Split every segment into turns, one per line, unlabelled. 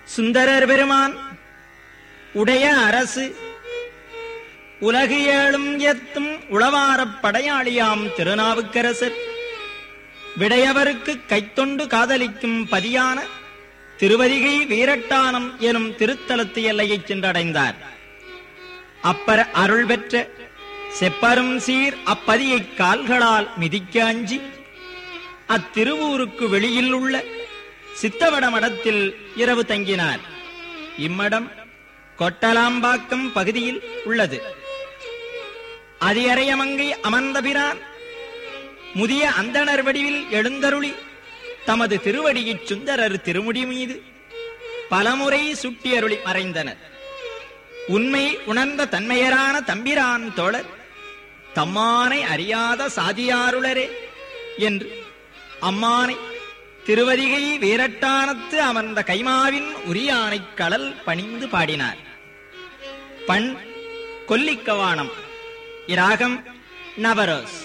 சுந்தரர் பெருமான் உடைய அரசு உலகு ஏழும் எத்தும் உளவாரப் படையாளியாம் திருநாவுக்கரசர் விடையவருக்கு கைத்தொண்டு காதலிக்கும் பதியான திருவதிகை வீரட்டானம் எனும் திருத்தலத்து எல்லையைச் சென்றடைந்தார் அப்பர் அருள் பெற்ற செப்பரும் சீர் அப்பதியைக் கால்களால் மிதிக்க அஞ்சி அத்திருவூருக்கு வெளியில் உள்ள சித்தவட மடத்தில் இரவு தங்கினார் இம்மடம் கொட்டலாம்பாக்கம் பகுதியில் உள்ளது அதியறையமங்கை அமர்ந்தபிரான் முதிய அந்தணர் வடிவில் எழுந்தருளி தமது திருவடியைச் சுந்தரர் திருமுடி மீது பலமுறை சுட்டியருளி மறைந்தனர் உண்மை உணர்ந்த தன்மையரான தம்பிரான் தோழர் தம்மானை அறியாத சாதியாருளரே என்று அம்மானை திருவதிகை வீரட்டானத்து அமர்ந்த கைமாவின் உரியானைக் கடல் பணிந்து பாடினார் பண் கொல்லிக்கவானம் இராகம் நவரோஸ்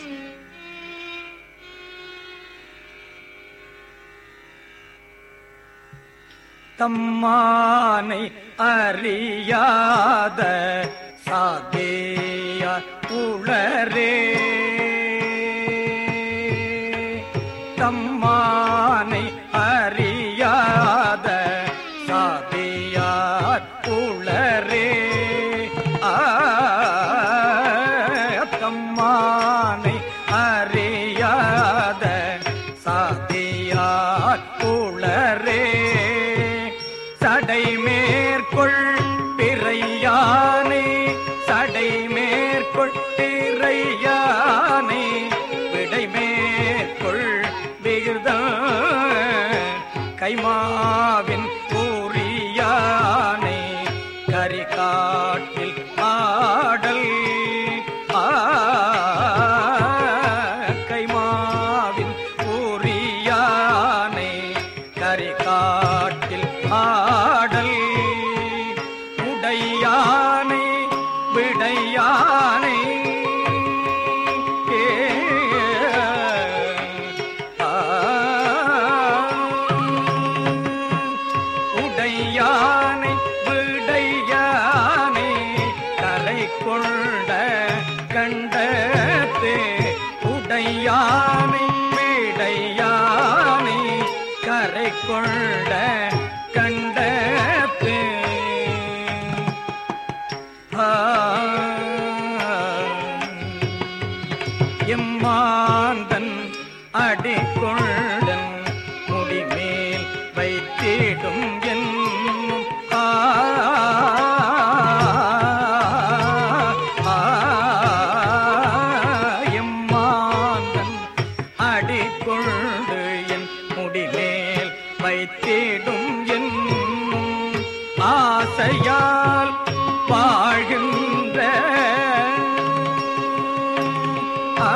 தம்மானை அறியாத சாதேய உளரே தம்மானை அறியாத சாதியார் உளரே ஆ, தம்மானை அறியாத சாதியார் உளரே சடை மேற்கொள் பிறையானே சடை மேற்கொள் பிறையானே விடை மேற்கொள் விகிருத கைமாவின் கூறியானே கரிகாட்டில் ஆடல் ஆ கைமாவின் கூறியானே கரிகாட்டில் ஆடல் உடையானை விடையானை ஏ, ஆ, உடையானை விடையானை கரை கொண்ட கண்டத்தே உடையானை விடையானை கரை கொண்ட கண்டத்தே ஆ, எம்மாந்தன் அடிக்கொண்டன் முடிமேல் வைத்திடும் என்னும் ஆ, ஆ, எம்மாந்தன் அடிக்கொண்டு என் முடிமேல் வைத்திடும் என்னும் ஆசையால் வாழ்கின்ற ஆ,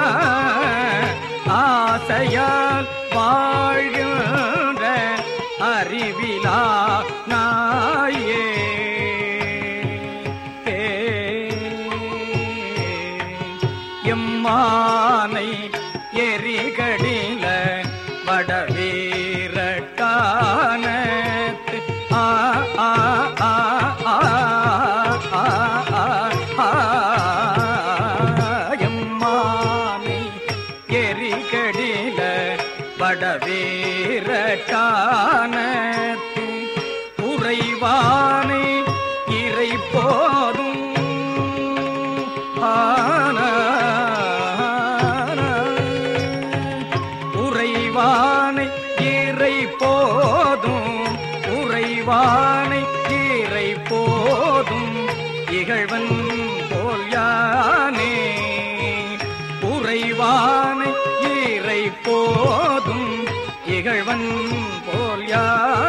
ஆசையால் வாழ்கின்ற அறிவிலா நாயே ஏ, எம்மானை எரிகடில வடவீரட்டானத்து ஆ ஆ ஆ ஆ ஆ ஆ எம்மானை எரிகடில வடவீரட்டானத்து உறைவானை இறை போதும் உறைவானை இறை போதும் உறைவானை இறை போதும் இகழ்வன் போல் யானே உறைவானை இறை போதும் இகழ்வன் போல் யானே